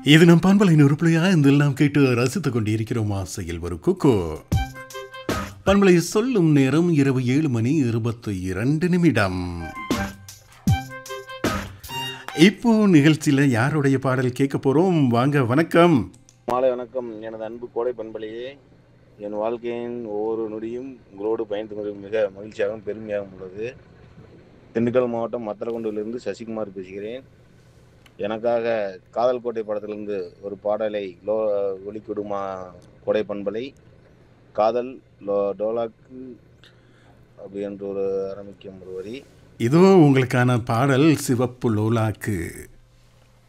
இது நம் பண்பலை நொறுப்புலையா இதில் நாம் கேட்டு ரசித்துக் கொண்டிருக்கிறோம் ஆசையில் ஒரு குக்கு பண்பலை சொல்லும் நேரம் இரவு ஏழு மணி இருபத்தி இரண்டு நிமிடம் இப்போ நிகழ்ச்சியில் யாருடைய பாடல் கேட்க போறோம் வாங்க வணக்கம் மாலை வணக்கம் எனது அன்பு கோடை பண்பலையே என் வாழ்க்கையின் ஒவ்வொரு நொடியும் உங்களோடு பயணித்து கொண்டு மிக மகிழ்ச்சியாகவும் பெருமையாகவும் உள்ளது திண்டுக்கல் மாவட்டம் மத்தரகுண்டிலிருந்து சசிகுமார் பேசுகிறேன் எனக்காக காதல் கோட்டை படத்திலிருந்து ஒரு பாடலை லோ ஒலிக்கிடுமா கோடை பண்பலை காதல் லோ டோலாக்கு அப்படி என்று ஒரு ஆரம்பிக்கும் ஒரு வரி இதோ உங்களுக்கான பாடல் சிவப்பு லோலாக்கு